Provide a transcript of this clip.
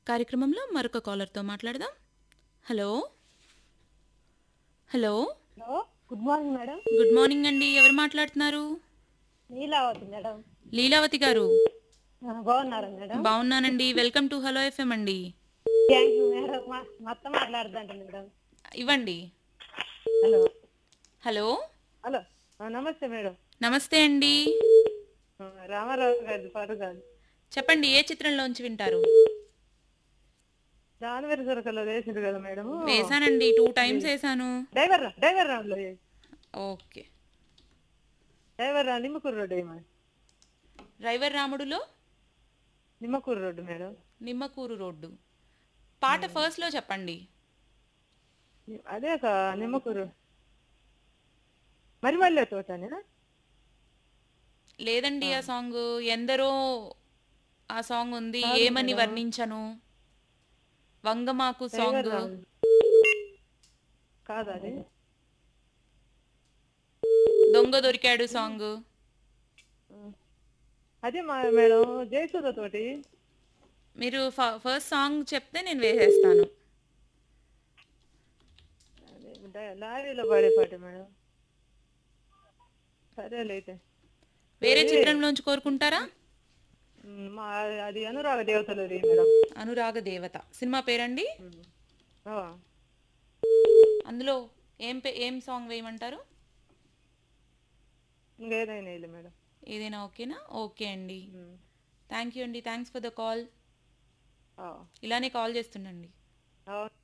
కార్యక్రమంలో మరొక కాలర్తో మాట్లాడదాం hello hello hello good morning madam good morning అండి ఎవరు మాట్లాడుతున్నారు నీలావతి మేడం లీలావతి గారు ఆ, బాగున్నారా మేడం బాగున్నానండి వెల్కమ్ టు హలో ఎఫ్ఎం అండి థ్యాంక్ యూ మేడం మా మా అత్త మాట్లాడుతుంట మేడం ఇవ్వండి హలో హలో హలో ఆ, నమస్తే మేడం నమస్తే అండి ఆ, రామారావు గారి పాట కాదు చెప్పండి ఏ చిత్రంలోంచి వింటారు దానివేరు సొరకలో వేసిండు కదా మేడం వేసానండి టూ టైమ్స్ వేసాను డ్రైవర్ రా డ్రైవర్ రాములో ఓకే డ్రైవర్ రా నిమ్మకూరు రోడ్డు ఏమో డ్రైవర్ రాముడులో Nimmakuru road madam Nimmakuru road పాట ఫస్ట్లో చెప్పండి అదే ఒక నిమ్మకూరు మరి మళ్ళీ తోటనేనా లేదండి ఆ సాంగ్ ఎందరో ఆ సాంగ్ ఉంది ఏమని వర్ణించను వంగమాకు సాంగ్ కాదు అది దొంగ దొరికాడు సాంగ్ అదే మా మేడం జయసుధ తోటి మీరు ఫస్ట్ సాంగ్ చెప్తే నేను వేసేస్తాను అదే డా- లారీలో పాడే పాట మేడం సరేలే అయితే వేరే చిత్రంలోంచి కోరుకుంటారా ఉమ్, మా అది అనురాగ దేవతలు మేడం అనురాగ దేవత సినిమా పేరండి ఉమ్. ఆ, అందులో ఏం పే ఏం సాంగ్ వేయమంటారు ఇంకేదైనా వేయలే మేడం ఏదైనా ఓకేనా ఓకే అండి ఉమ్. థ్యాంక్ యూ అండి థ్యాంక్స్ ఫర్ ద కాల్ ఆ, ఇలానే కాల్ చేస్తుండండి అవును